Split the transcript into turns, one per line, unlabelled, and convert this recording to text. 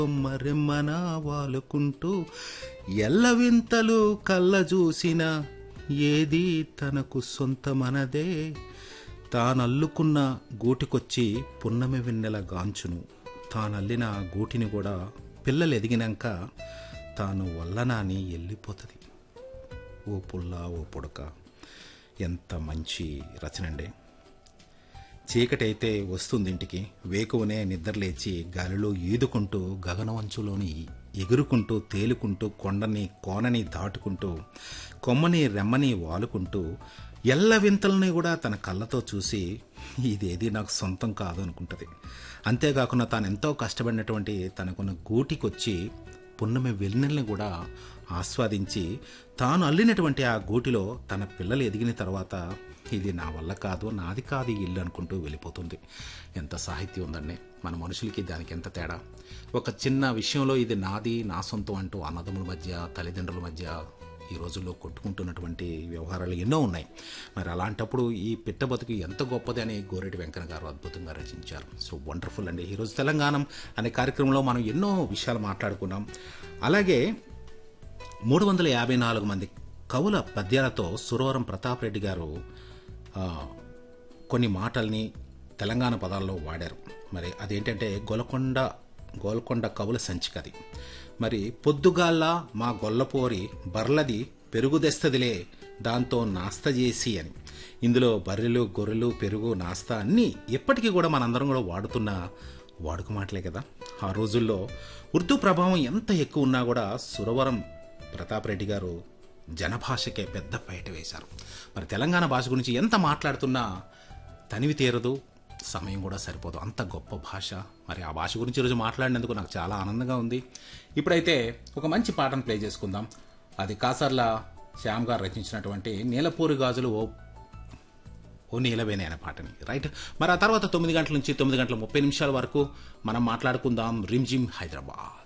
మరెమ్మన వాలుకుంటూ ఎల్లవింతలు కళ్ళ చూసిన ఏది తనకు సొంతమనదే తానల్లుకున్న గూటికొచ్చి పున్నమి వెన్నెల గాంచును తానల్లిన గూటిని కూడా పిల్లలు ఎదిగినాక తాను వల్లనాని వెళ్ళిపోతుంది ఓ పుల్ల ఓ పుడక ఎంత మంచి రచనండి చీకటైతే వస్తుంది ఇంటికి వేకువనే నిద్రలేచి గాలిలో ఈదుకుంటూ గగనవంచులోని ఎగురుకుంటూ తేలుకుంటూ కొండని కోనని దాటుకుంటూ కొమ్మని రెమ్మని వాలుకుంటూ ఎల్ల వింతల్ని కూడా తన కళ్ళతో చూసి ఇదేది నాకు సొంతం కాదు అనుకుంటుంది అంతేకాకుండా తాను ఎంతో కష్టపడినటువంటి తనకున్న గూటికొచ్చి పున్నమి వెన్నెల్ని కూడా ఆస్వాదించి తాను అల్లినటువంటి ఆ గూటిలో తన పిల్లలు ఎదిగిన తర్వాత ఇది నా వల్ల కాదు నాది కాదు ఈ ఇల్లు అనుకుంటూ వెళ్ళిపోతుంది ఎంత సాహిత్యం ఉందండి మన మనుషులకి దానికి ఎంత తేడా ఒక చిన్న విషయంలో ఇది నాది నా సొంతం అంటూ అన్నదమ్ముల మధ్య తల్లిదండ్రుల మధ్య ఈ రోజుల్లో కొట్టుకుంటున్నటువంటి వ్యవహారాలు ఎన్నో ఉన్నాయి మరి అలాంటప్పుడు ఈ పిట్ట బతుకు ఎంత గొప్పది అని గోరెటి వెంకన్న గారు అద్భుతంగా రచించారు సో వండర్ఫుల్ అండి ఈరోజు తెలంగాణ అనే కార్యక్రమంలో మనం ఎన్నో విషయాలు మాట్లాడుకున్నాం అలాగే మూడు వందల యాభై నాలుగు మంది కవుల పద్యాలతో సురవరం ప్రతాప్ రెడ్డి గారు ఆ, కొన్ని మాటల్ని తెలంగాణ పదాల్లో వాడారు మరి అదేంటంటే గొలకొండ గోల్కొండ కవుల సంచికది మరి పొద్దుగాల్ల మా గొల్లపోరి బర్లది పెరుగుదెస్తదిలే దాంతో నాస్త చేసి అని ఇందులో బర్రెలు గొర్రెలు పెరుగు నాస్తా అన్నీ ఎప్పటికీ కూడా మనందరం కూడా వాడుతున్న వాడుక మాటలే కదా ఆ రోజుల్లో ఉర్దూ ప్రభావం ఎంత ఎక్కువ ఉన్నా కూడా సురవరం ప్రతాప్ రెడ్డి గారు జనభాషకే పెద్ద పైట వేశారు మరి తెలంగాణ భాష గురించి ఎంత మాట్లాడుతున్నా తనివి తీరదు సమయం కూడా సరిపోదు అంత గొప్ప భాష మరి ఆ భాష గురించి ఈరోజు మాట్లాడినందుకు నాకు చాలా ఆనందంగా ఉంది ఇప్పుడైతే ఒక మంచి పాటను ప్లే చేసుకుందాం అది కాసర్ల శ్యామ్ గారు రచించినటువంటి నీలపూరి గాజులు ఓ ఓ నీలవేనే అనే పాటని రైట్ మరి ఆ తర్వాత తొమ్మిది గంటల నుంచి తొమ్మిది గంటల ముప్పై నిమిషాల వరకు మనం మాట్లాడుకుందాం రిమ్జిమ్ హైదరాబాద్